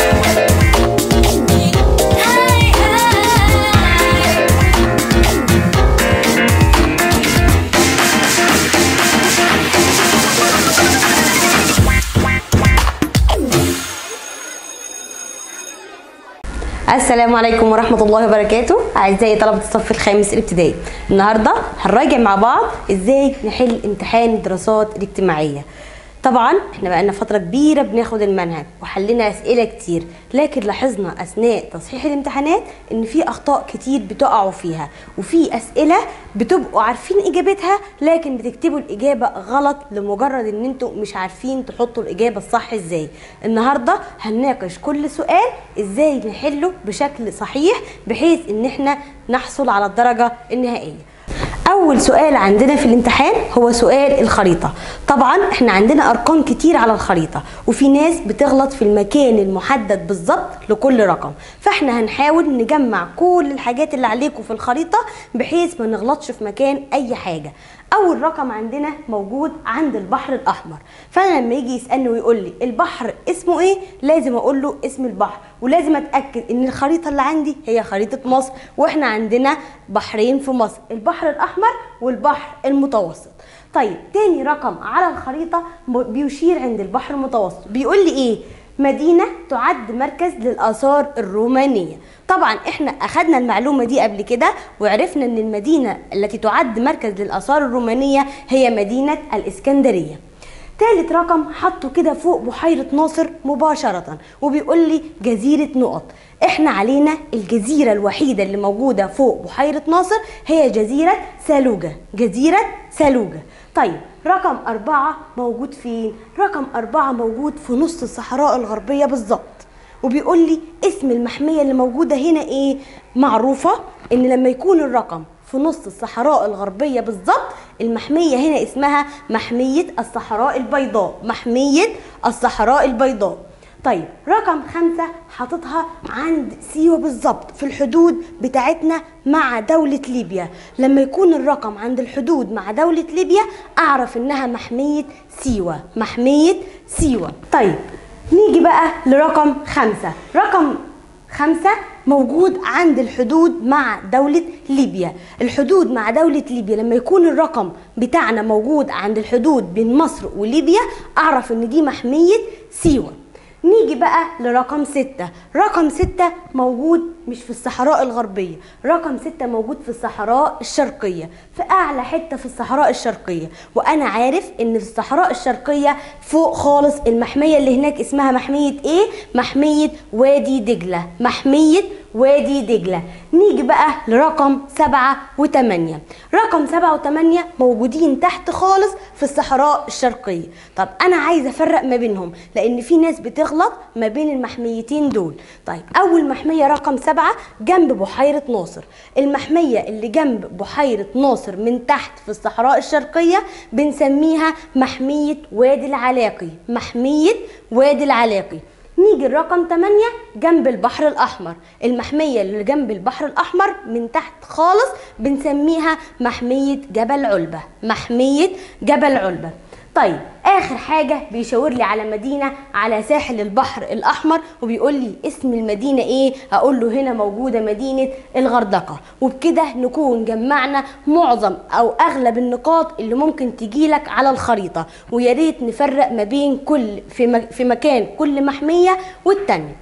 السلام عليكم ورحمة الله وبركاته أعزائي طلبة الصف الخامس الابتدائي النهاردة هنراجع مع بعض إزاي نحل امتحان الدراسات الاجتماعية طبعا احنا بقالنا فترة كبيرة بناخد المنهج وحلينا أسئلة كتير لكن لاحظنا أثناء تصحيح الامتحانات إن في أخطاء كتير بتقعوا فيها وفي أسئلة بتبقوا عارفين إجابتها لكن بتكتبوا الإجابة غلط لمجرد إن انتوا مش عارفين تحطوا الإجابة الصح إزاي النهاردة هنناقش كل سؤال إزاي نحله بشكل صحيح بحيث إن احنا نحصل على الدرجة النهائية اول سؤال عندنا في الامتحان هو سؤال الخريطه طبعا احنا عندنا ارقام كتير على الخريطه وفي ناس بتغلط في المكان المحدد بالظبط لكل رقم فاحنا هنحاول نجمع كل الحاجات اللي عليكم في الخريطه بحيث ما نغلطش في مكان اي حاجه اول رقم عندنا موجود عند البحر الاحمر فانا لما يجي يسالني ويقول لي البحر اسمه ايه لازم اقول له اسم البحر ولازم اتاكد ان الخريطه اللي عندي هي خريطه مصر واحنا عندنا بحرين في مصر البحر الاحمر والبحر المتوسط طيب تاني رقم على الخريطه بيشير عند البحر المتوسط بيقول لي ايه مدينة تعد مركز للآثار الرومانية طبعا احنا أخدنا المعلومة دي قبل كده وعرفنا ان المدينة التي تعد مركز للآثار الرومانية هي مدينة الإسكندرية تالت رقم حطه كده فوق بحيرة ناصر مباشرة وبيقول لي جزيرة نقط احنا علينا الجزيرة الوحيدة اللي موجودة فوق بحيرة ناصر هي جزيرة سالوجة جزيرة سالوجة طيب رقم أربعة موجود فين؟ رقم أربعة موجود في نص الصحراء الغربية بالظبط وبيقول لي اسم المحمية اللي موجودة هنا ايه؟ معروفة ان لما يكون الرقم في نص الصحراء الغربية بالظبط المحمية هنا اسمها محمية الصحراء البيضاء محمية الصحراء البيضاء طيب رقم خمسة حاططها عند سيوة بالظبط في الحدود بتاعتنا مع دولة ليبيا لما يكون الرقم عند الحدود مع دولة ليبيا أعرف إنها محمية سيوة محمية سيوة طيب نيجي بقى لرقم خمسة رقم خمسة موجود عند الحدود مع دولة ليبيا الحدود مع دولة ليبيا لما يكون الرقم بتاعنا موجود عند الحدود بين مصر وليبيا أعرف إن دي محمية سيوة نيجي بقى لرقم ستة رقم ستة موجود مش في الصحراء الغربية رقم ستة موجود في الصحراء الشرقية في أعلى حتة في الصحراء الشرقية وأنا عارف إن في الصحراء الشرقية فوق خالص المحمية اللي هناك اسمها محمية إيه؟ محمية وادي دجلة محمية وادي دجلة نيجي بقى لرقم سبعة وتمانية رقم سبعة وتمانية موجودين تحت خالص في الصحراء الشرقية طب أنا عايزة أفرق ما بينهم لأن في ناس بتغلط ما بين المحميتين دول طيب أول محمية رقم سبعة جنب بحيرة ناصر المحمية اللي جنب بحيرة ناصر من تحت في الصحراء الشرقية بنسميها محمية وادي العلاقي محمية وادي العلاقي نيجي الرقم 8 جنب البحر الأحمر المحمية اللي جنب البحر الأحمر من تحت خالص بنسميها محمية جبل علبة محمية جبل علبة طيب اخر حاجه بيشاور لي على مدينه على ساحل البحر الاحمر وبيقول لي اسم المدينه ايه اقول له هنا موجوده مدينه الغردقه وبكده نكون جمعنا معظم او اغلب النقاط اللي ممكن تجيلك على الخريطه ويا ريت نفرق ما بين كل في, في مكان كل محميه والتانيه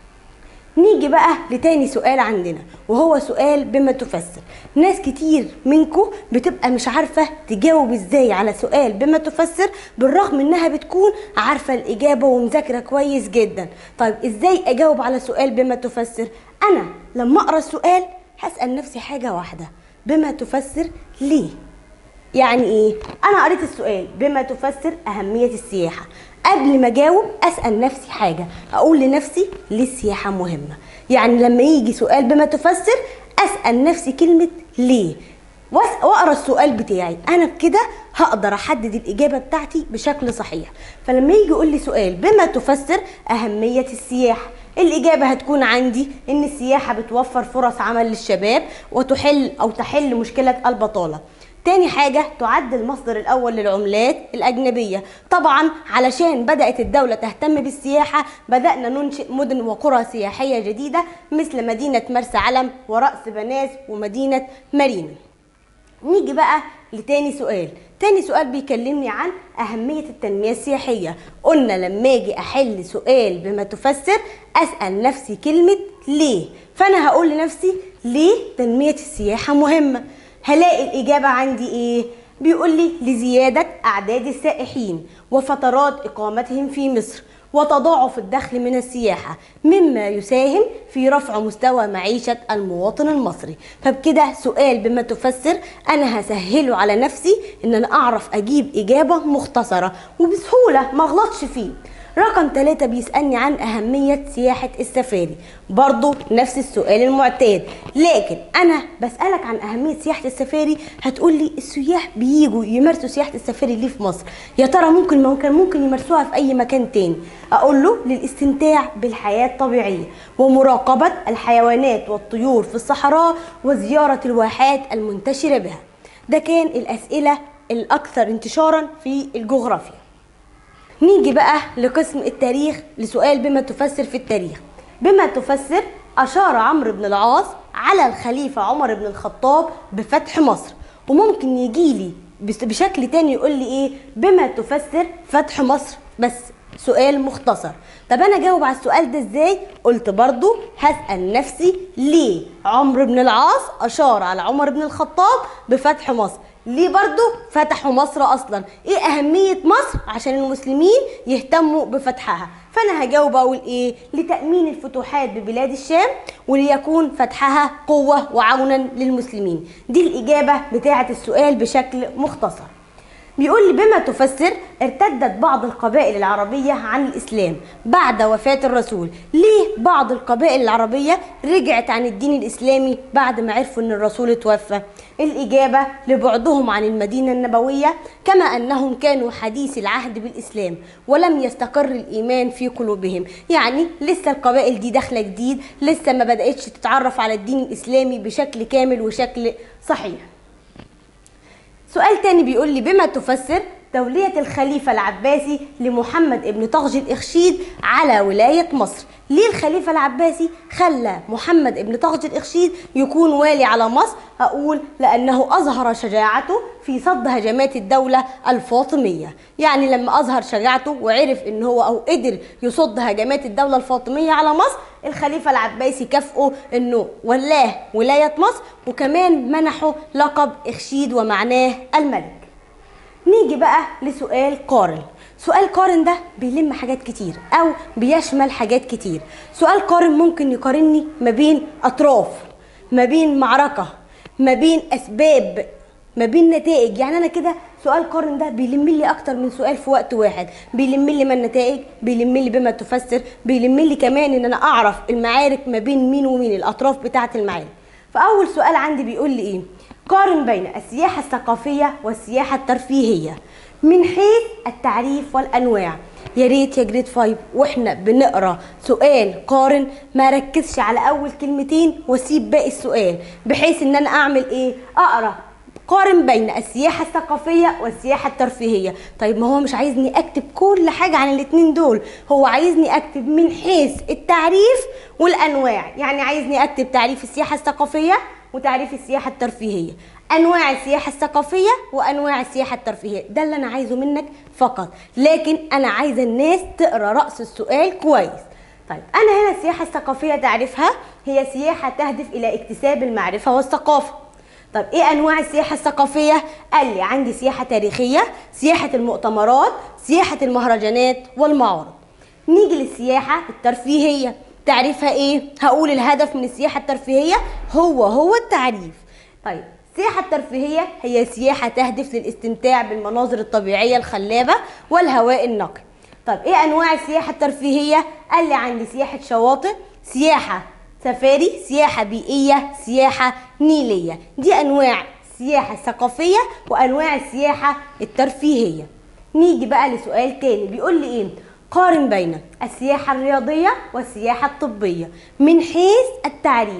نيجي بقى لتاني سؤال عندنا وهو سؤال بما تفسر ناس كتير منكم بتبقى مش عارفة تجاوب ازاي على سؤال بما تفسر بالرغم انها بتكون عارفة الاجابة ومذاكرة كويس جدا طيب ازاي اجاوب على سؤال بما تفسر انا لما اقرا السؤال هسأل نفسي حاجة واحدة بما تفسر ليه يعني ايه انا قريت السؤال بما تفسر اهمية السياحة قبل ما اجاوب اسال نفسي حاجه اقول لنفسي ليه السياحه مهمه يعني لما يجي سؤال بما تفسر اسال نفسي كلمه ليه واقرا السؤال بتاعي انا بكده هقدر احدد الاجابه بتاعتي بشكل صحيح فلما يجي يقول لي سؤال بما تفسر اهميه السياحه الإجابة هتكون عندي إن السياحة بتوفر فرص عمل للشباب وتحل أو تحل مشكلة البطالة تاني حاجة تعد المصدر الأول للعملات الأجنبية طبعا علشان بدأت الدولة تهتم بالسياحة بدأنا ننشئ مدن وقرى سياحية جديدة مثل مدينة مرسى علم ورأس بناس ومدينة مارينا نيجي بقى لتاني سؤال تاني سؤال بيكلمني عن أهمية التنمية السياحية قلنا لما أجي أحل سؤال بما تفسر أسأل نفسي كلمة ليه فأنا هقول لنفسي ليه تنمية السياحة مهمة هلاقي الإجابة عندي إيه بيقول لي لزيادة أعداد السائحين وفترات إقامتهم في مصر وتضاعف الدخل من السياحة مما يساهم في رفع مستوى معيشة المواطن المصري فبكده سؤال بما تفسر أنا هسهله على نفسي إن أنا أعرف أجيب إجابة مختصرة وبسهولة ما أغلطش فيه رقم ثلاثة بيسألني عن أهمية سياحة السفاري برضو نفس السؤال المعتاد لكن أنا بسألك عن أهمية سياحة السفاري هتقول لي السياح بيجوا يمارسوا سياحة السفاري ليه في مصر يا ترى ممكن ممكن ممكن يمارسوها في أي مكان تاني أقول له للاستمتاع بالحياة الطبيعية ومراقبة الحيوانات والطيور في الصحراء وزيارة الواحات المنتشرة بها ده كان الأسئلة الأكثر انتشارا في الجغرافيا نيجي بقى لقسم التاريخ لسؤال بما تفسر في التاريخ بما تفسر أشار عمرو بن العاص على الخليفة عمر بن الخطاب بفتح مصر وممكن يجي لي بشكل تاني يقول لي ايه بما تفسر فتح مصر بس سؤال مختصر طب انا اجاوب على السؤال ده ازاي قلت برضو هسأل نفسي ليه عمرو بن العاص اشار على عمر بن الخطاب بفتح مصر ليه برضو فتحوا مصر اصلا ايه اهمية مصر عشان المسلمين يهتموا بفتحها فانا هجاوب اقول ايه لتأمين الفتوحات ببلاد الشام وليكون فتحها قوة وعونا للمسلمين دي الاجابة بتاعة السؤال بشكل مختصر بيقول لي بما تفسر ارتدت بعض القبائل العربية عن الإسلام بعد وفاة الرسول ليه بعض القبائل العربية رجعت عن الدين الإسلامي بعد ما عرفوا أن الرسول اتوفى الإجابة لبعدهم عن المدينة النبوية كما أنهم كانوا حديث العهد بالإسلام ولم يستقر الإيمان في قلوبهم يعني لسه القبائل دي داخلة جديد لسه ما بدأتش تتعرف على الدين الإسلامي بشكل كامل وشكل صحيح سؤال تاني بيقول لي بما تفسر تولية الخليفة العباسي لمحمد ابن طغج الإخشيد على ولاية مصر ليه الخليفة العباسي خلى محمد ابن طغج الإخشيد يكون والي على مصر أقول لأنه أظهر شجاعته في صد هجمات الدولة الفاطمية يعني لما أظهر شجاعته وعرف إن هو أو قدر يصد هجمات الدولة الفاطمية على مصر الخليفة العباسي كافئه إنه ولاه ولاية مصر وكمان منحه لقب إخشيد ومعناه الملك نيجي بقى لسؤال قارن سؤال قارن ده بيلم حاجات كتير او بيشمل حاجات كتير سؤال قارن ممكن يقارني ما بين اطراف ما بين معركة ما بين اسباب ما بين نتائج يعني انا كده سؤال قارن ده بيلم لي اكتر من سؤال في وقت واحد بيلم لي ما النتائج بيلم لي بما تفسر بيلم لي كمان ان انا اعرف المعارك ما بين مين ومين الاطراف بتاعه المعارك فاول سؤال عندي بيقول لي ايه قارن بين السياحة الثقافية والسياحة الترفيهية من حيث التعريف والأنواع يا ريت يا جريد فايف واحنا بنقرا سؤال قارن ما ركزش على اول كلمتين واسيب باقي السؤال بحيث ان انا اعمل ايه اقرا قارن بين السياحة الثقافية والسياحة الترفيهية طيب ما هو مش عايزني اكتب كل حاجة عن الاتنين دول هو عايزني اكتب من حيث التعريف والانواع يعني عايزني اكتب تعريف السياحة الثقافية وتعريف السياحة الترفيهية أنواع السياحة الثقافية وأنواع السياحة الترفيهية ده اللي أنا عايزه منك فقط لكن أنا عايزة الناس تقرأ رأس السؤال كويس طيب أنا هنا السياحة الثقافية تعرفها هي سياحة تهدف إلى اكتساب المعرفة والثقافة طب ايه انواع السياحه الثقافيه قال لي عندي سياحه تاريخيه سياحه المؤتمرات سياحه المهرجانات والمعارض نيجي للسياحه الترفيهيه تعريفها ايه هقول الهدف من السياحه الترفيهيه هو هو التعريف طيب السياحة الترفيهية هي سياحة تهدف للاستمتاع بالمناظر الطبيعية الخلابة والهواء النقي طب ايه انواع السياحة الترفيهية قال لي عندي سياحة شواطئ سياحة سفاري سياحة بيئية سياحة نيلية دي انواع السياحة الثقافية وانواع السياحة الترفيهية نيجي بقى لسؤال تاني بيقول لي ايه قارن بين السياحة الرياضية والسياحة الطبية من حيث التعريف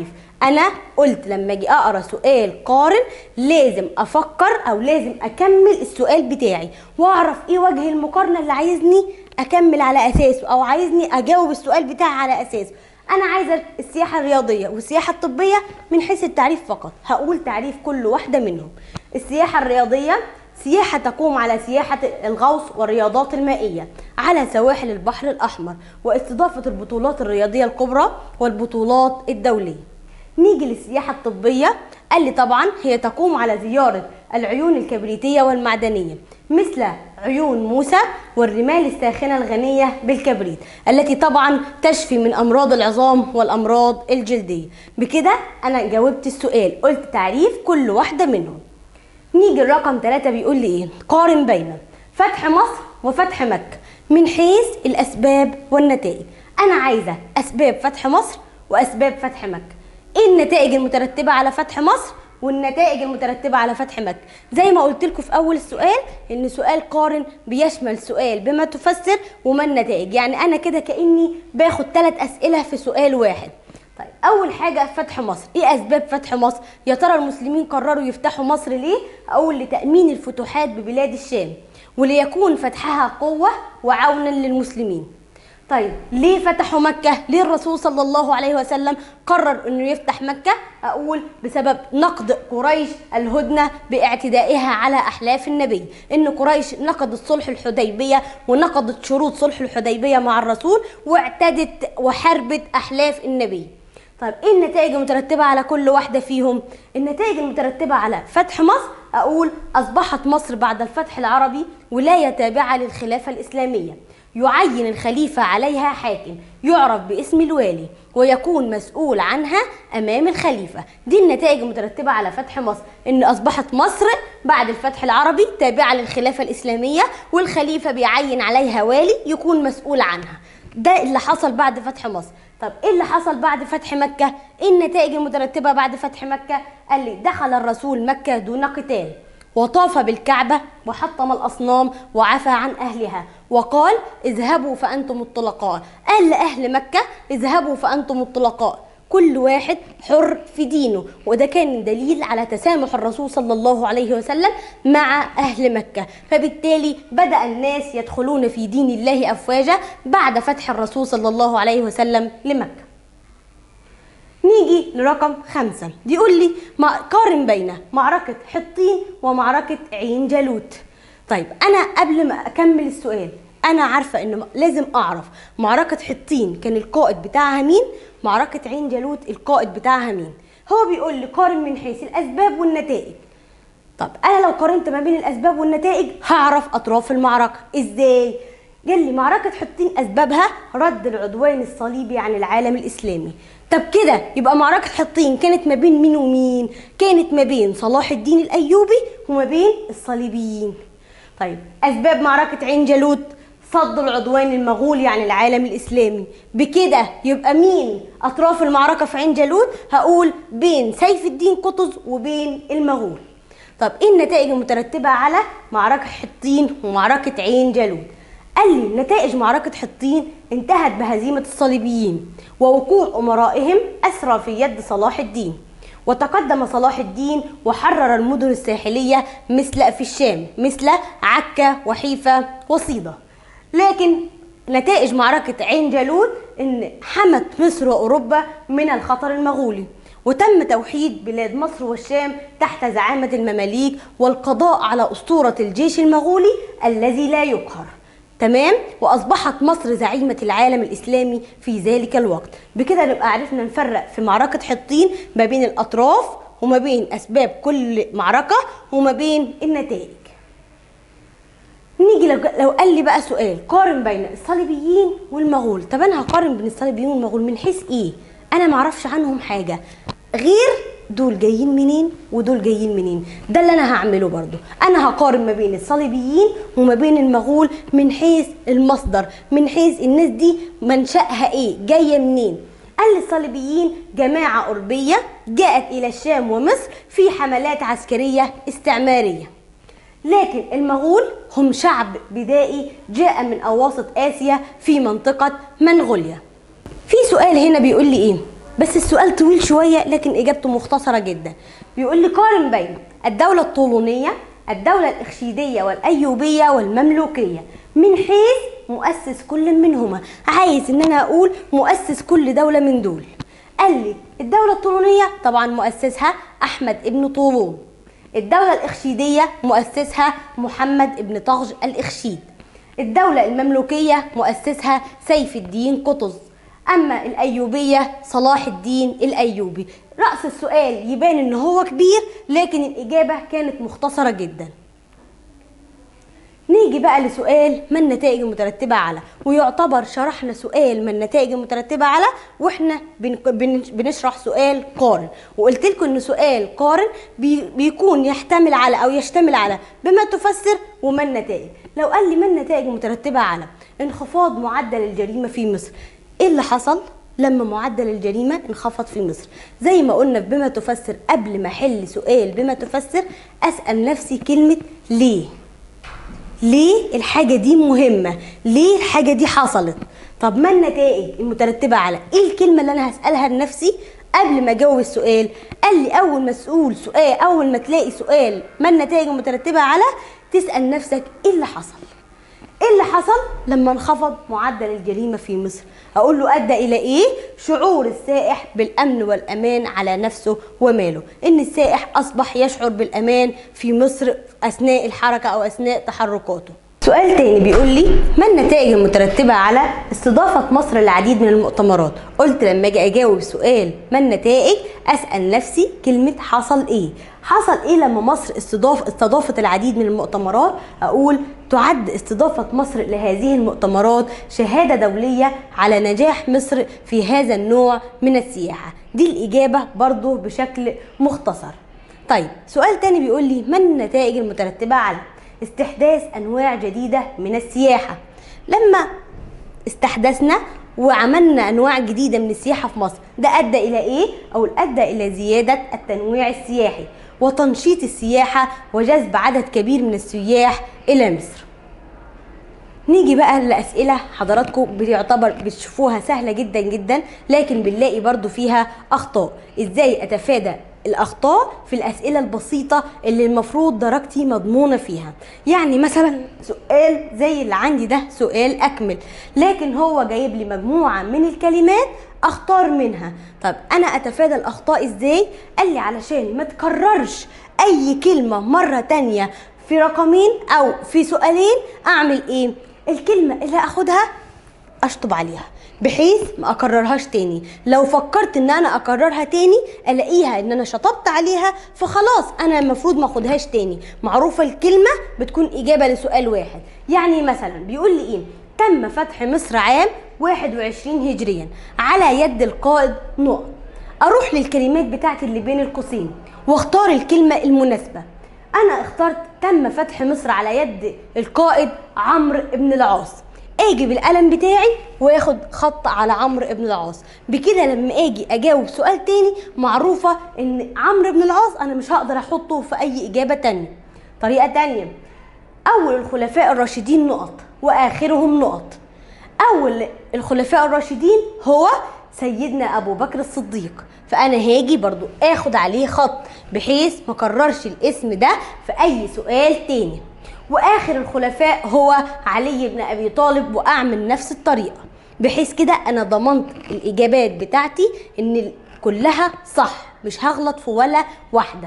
انا قلت لما اجي اقرا سؤال قارن لازم افكر او لازم اكمل السؤال بتاعي واعرف ايه وجه المقارنه اللي عايزني اكمل على اساسه او عايزني اجاوب السؤال بتاعي على اساسه انا عايزه السياحه الرياضيه والسياحه الطبيه من حيث التعريف فقط هقول تعريف كل واحده منهم السياحه الرياضيه سياحة تقوم على سياحة الغوص والرياضات المائية على سواحل البحر الأحمر واستضافة البطولات الرياضية الكبرى والبطولات الدولية نيجي للسياحة الطبية قال لي طبعا هي تقوم على زيارة العيون الكبريتية والمعدنية مثل عيون موسى والرمال الساخنة الغنية بالكبريت التي طبعا تشفي من أمراض العظام والأمراض الجلدية بكده أنا جاوبت السؤال قلت تعريف كل واحدة منهم نيجي الرقم ثلاثة بيقول لي ايه قارن بين فتح مصر وفتح مكة من حيث الأسباب والنتائج أنا عايزة أسباب فتح مصر وأسباب فتح مكة ايه النتائج المترتبة على فتح مصر والنتائج المترتبة على فتح مكة زي ما قلت لكم في أول السؤال إن سؤال قارن بيشمل سؤال بما تفسر وما النتائج يعني أنا كده كأني باخد ثلاث أسئلة في سؤال واحد طيب اول حاجه فتح مصر ايه اسباب فتح مصر يا ترى المسلمين قرروا يفتحوا مصر ليه اقول لتامين الفتوحات ببلاد الشام وليكون فتحها قوه وعونا للمسلمين طيب ليه فتحوا مكة؟ ليه الرسول صلى الله عليه وسلم قرر انه يفتح مكة؟ اقول بسبب نقد قريش الهدنة باعتدائها على احلاف النبي، ان قريش نقضت صلح الحديبية ونقضت شروط صلح الحديبية مع الرسول واعتدت وحربت احلاف النبي. طيب ايه النتائج المترتبة على كل واحدة فيهم؟ النتائج المترتبة على فتح مصر اقول اصبحت مصر بعد الفتح العربي ولاية تابعة للخلافة الاسلامية. يعين الخليفة عليها حاكم يعرف باسم الوالي ويكون مسؤول عنها أمام الخليفة دي النتائج المترتبة على فتح مصر إن أصبحت مصر بعد الفتح العربي تابعة للخلافة الإسلامية والخليفة بيعين عليها والي يكون مسؤول عنها ده اللي حصل بعد فتح مصر طب ايه اللي حصل بعد فتح مكة ايه النتائج المترتبة بعد فتح مكة قال لي دخل الرسول مكة دون قتال وطاف بالكعبة وحطم الأصنام وعفى عن أهلها وقال اذهبوا فأنتم الطلقاء قال لأهل مكة اذهبوا فأنتم الطلقاء كل واحد حر في دينه وده كان دليل على تسامح الرسول صلى الله عليه وسلم مع أهل مكة فبالتالي بدأ الناس يدخلون في دين الله أفواجا بعد فتح الرسول صلى الله عليه وسلم لمكة نيجي لرقم خمسة بيقول لي ما قارن بين معركة حطين ومعركة عين جالوت طيب أنا قبل ما أكمل السؤال أنا عارفة إن لازم أعرف معركة حطين كان القائد بتاعها مين معركة عين جالوت القائد بتاعها مين هو بيقول لي قارن من حيث الأسباب والنتائج طب أنا لو قارنت ما بين الأسباب والنتائج هعرف أطراف المعركة إزاي؟ قال لي معركة حطين أسبابها رد العدوان الصليبي عن العالم الإسلامي طب كده يبقى معركة حطين كانت ما بين مين ومين؟ كانت ما بين صلاح الدين الأيوبي وما بين الصليبيين طيب أسباب معركة عين جالوت صد العدوان المغولي عن العالم الإسلامي بكده يبقى مين أطراف المعركة في عين جالوت؟ هقول بين سيف الدين قطز وبين المغول طب ايه النتائج المترتبة على معركة حطين ومعركة عين جالوت؟ قال لي نتائج معركة حطين انتهت بهزيمة الصليبيين ووقوع أمرائهم أسرى في يد صلاح الدين وتقدم صلاح الدين وحرر المدن الساحلية مثل في الشام مثل عكا وحيفا وصيدا لكن نتائج معركة عين جالوت ان حمت مصر وأوروبا من الخطر المغولي وتم توحيد بلاد مصر والشام تحت زعامة المماليك والقضاء على أسطورة الجيش المغولي الذي لا يقهر تمام واصبحت مصر زعيمه العالم الاسلامي في ذلك الوقت بكده نبقى عرفنا نفرق في معركه حطين ما بين الاطراف وما بين اسباب كل معركه وما بين النتائج نيجي لو, لو قال لي بقى سؤال قارن بين الصليبيين والمغول طب انا هقارن بين الصليبيين والمغول من حيث ايه انا معرفش عنهم حاجه غير دول جايين منين ودول جايين منين ده اللي انا هعمله برضو انا هقارن ما بين الصليبيين وما بين المغول من حيث المصدر من حيث الناس دي منشأها ايه جايه منين قال الصليبيين جماعة أوروبية جاءت إلى الشام ومصر في حملات عسكرية استعمارية لكن المغول هم شعب بدائي جاء من أواسط آسيا في منطقة منغوليا في سؤال هنا بيقول لي إيه بس السؤال طويل شويه لكن اجابته مختصره جدا بيقول لي قارن بين الدوله الطولونيه الدوله الاخشيديه والايوبيه والمملوكيه من حيث مؤسس كل منهما عايز ان انا اقول مؤسس كل دوله من دول قال لي الدوله الطولونيه طبعا مؤسسها احمد ابن طولون الدولة الإخشيدية مؤسسها محمد ابن طغج الإخشيد الدولة المملوكية مؤسسها سيف الدين قطز أما الأيوبية صلاح الدين الأيوبي رأس السؤال يبان إن هو كبير لكن الإجابة كانت مختصرة جدا نيجي بقى لسؤال ما النتائج المترتبة على ويعتبر شرحنا سؤال ما النتائج المترتبة على واحنا بن- بن- بنشرح سؤال قارن وقلت لكم ان سؤال قارن بي بيكون يحتمل على او يشتمل على بما تفسر وما النتائج لو قال لي ما النتائج المترتبة على انخفاض معدل الجريمة في مصر ايه اللي حصل لما معدل الجريمة انخفض في مصر زي ما قلنا في بما تفسر قبل ما احل سؤال بما تفسر اسأل نفسي كلمة ليه ليه الحاجة دي مهمة؟ ليه الحاجة دي حصلت؟ طب ما النتائج المترتبة على ايه الكلمة اللي انا هسألها لنفسي قبل ما اجاوب السؤال؟ قال لي اول ما تسأل سؤال اول ما تلاقي سؤال ما النتائج المترتبة على تسأل نفسك ايه اللي حصل؟ ايه اللي حصل لما انخفض معدل الجريمه في مصر اقول له ادى الى ايه شعور السائح بالامن والامان على نفسه وماله ان السائح اصبح يشعر بالامان في مصر اثناء الحركه او اثناء تحركاته سؤال تاني بيقول لي ما النتائج المترتبة على استضافة مصر العديد من المؤتمرات قلت لما اجي اجاوب سؤال ما النتائج اسأل نفسي كلمة حصل ايه حصل ايه لما مصر استضاف استضافت العديد من المؤتمرات اقول تعد استضافة مصر لهذه المؤتمرات شهادة دولية على نجاح مصر في هذا النوع من السياحة دي الإجابة برضو بشكل مختصر طيب سؤال تاني بيقول لي ما النتائج المترتبة على استحداث انواع جديده من السياحه لما استحدثنا وعملنا انواع جديده من السياحه في مصر ده ادى الى ايه او ادى الى زياده التنويع السياحي وتنشيط السياحه وجذب عدد كبير من السياح الى مصر نيجي بقى لأسئلة حضراتكم بيعتبر بتشوفوها سهلة جدا جدا لكن بنلاقي برضو فيها أخطاء إزاي أتفادى الأخطاء في الأسئلة البسيطة اللي المفروض درجتي مضمونة فيها يعني مثلا سؤال زي اللي عندي ده سؤال أكمل لكن هو جايب لي مجموعة من الكلمات أختار منها طب أنا أتفادى الأخطاء إزاي؟ قال لي علشان ما تكررش أي كلمة مرة تانية في رقمين او في سؤالين اعمل ايه الكلمه اللي اخدها اشطب عليها بحيث ما اكررهاش تاني لو فكرت ان انا اكررها تاني الاقيها ان انا شطبت عليها فخلاص انا المفروض ما اخدهاش تاني معروفه الكلمه بتكون اجابه لسؤال واحد يعني مثلا بيقول لي ايه تم فتح مصر عام 21 هجريا على يد القائد نقط اروح للكلمات بتاعتي اللي بين القوسين واختار الكلمه المناسبه انا اخترت تم فتح مصر على يد القائد عمرو بن العاص اجي بالقلم بتاعي واخد خط على عمرو بن العاص بكده لما اجي اجاوب سؤال تاني معروفه ان عمرو بن العاص انا مش هقدر احطه في اي اجابه تانية طريقه تانية اول الخلفاء الراشدين نقط واخرهم نقط اول الخلفاء الراشدين هو سيدنا ابو بكر الصديق فانا هاجي برضو اخد عليه خط بحيث ما كررش الاسم ده في اي سؤال تاني واخر الخلفاء هو علي بن ابي طالب واعمل نفس الطريقه بحيث كده انا ضمنت الاجابات بتاعتي ان كلها صح مش هغلط في ولا واحده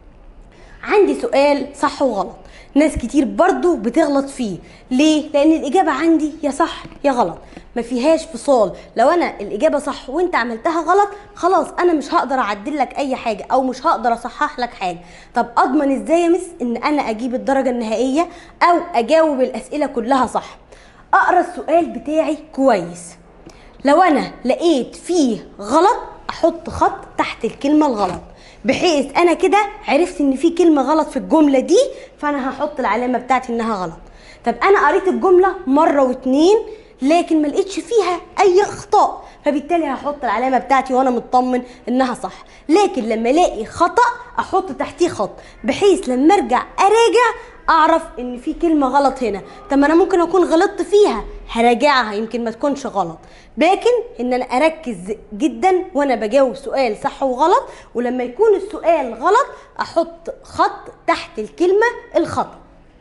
عندي سؤال صح وغلط ناس كتير برضو بتغلط فيه ليه لان الاجابه عندي يا صح يا غلط ما فيهاش فصال لو انا الاجابه صح وانت عملتها غلط خلاص انا مش هقدر اعدل لك اي حاجه او مش هقدر اصحح لك حاجه طب اضمن ازاي يا مس ان انا اجيب الدرجه النهائيه او اجاوب الاسئله كلها صح اقرا السؤال بتاعي كويس لو انا لقيت فيه غلط احط خط تحت الكلمه الغلط بحيث انا كده عرفت ان في كلمه غلط في الجمله دي فانا هحط العلامه بتاعتي انها غلط طب انا قريت الجمله مره واتنين لكن ما لقيتش فيها اي اخطاء فبالتالي هحط العلامه بتاعتي وانا مطمن انها صح لكن لما الاقي خطا احط تحتيه خط بحيث لما ارجع اراجع اعرف ان في كلمه غلط هنا طب ما انا ممكن اكون غلطت فيها هراجعها يمكن ما تكونش غلط لكن ان انا اركز جدا وانا بجاوب سؤال صح وغلط ولما يكون السؤال غلط احط خط تحت الكلمه الخطا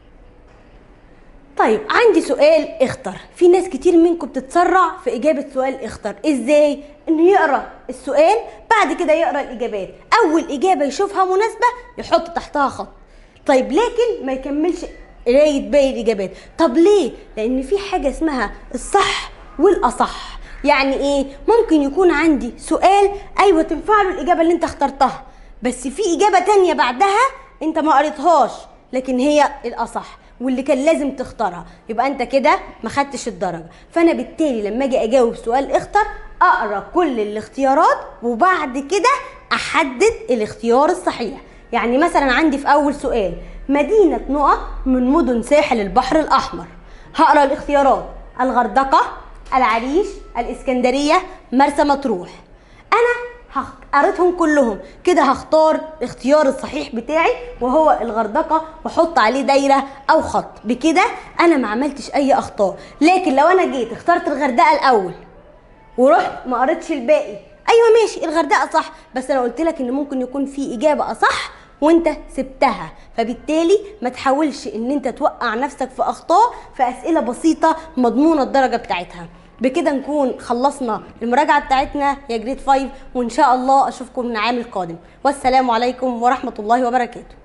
طيب عندي سؤال اختر في ناس كتير منكم بتتسرع في اجابه سؤال اختر ازاي انه يقرا السؤال بعد كده يقرا الاجابات اول اجابه يشوفها مناسبه يحط تحتها خط طيب لكن ما يكملش قرايه باقي الاجابات طب ليه لان في حاجه اسمها الصح والاصح يعني ايه ممكن يكون عندي سؤال ايوه تنفع له الاجابه اللي انت اخترتها بس في اجابه تانية بعدها انت ما قريتهاش لكن هي الاصح واللي كان لازم تختارها يبقى انت كده ما خدتش الدرجه فانا بالتالي لما اجي اجاوب سؤال اختر اقرا كل الاختيارات وبعد كده احدد الاختيار الصحيح يعني مثلا عندي في اول سؤال مدينه نقط من مدن ساحل البحر الاحمر هقرا الاختيارات الغردقه العريش الاسكندريه مرسى مطروح انا هخ- قريتهم كلهم كده هختار الاختيار الصحيح بتاعي وهو الغردقه واحط عليه دايره او خط بكده انا ما عملتش اي اخطاء لكن لو انا جيت اخترت الغردقه الاول ورحت ما قريتش الباقي ايوه ماشي الغردقه صح بس انا قلت لك ان ممكن يكون في اجابه اصح وانت سبتها فبالتالي ما تحاولش ان انت توقع نفسك في اخطاء في اسئله بسيطه مضمونه الدرجه بتاعتها بكده نكون خلصنا المراجعه بتاعتنا يا جريد 5 وان شاء الله اشوفكم من العام القادم والسلام عليكم ورحمه الله وبركاته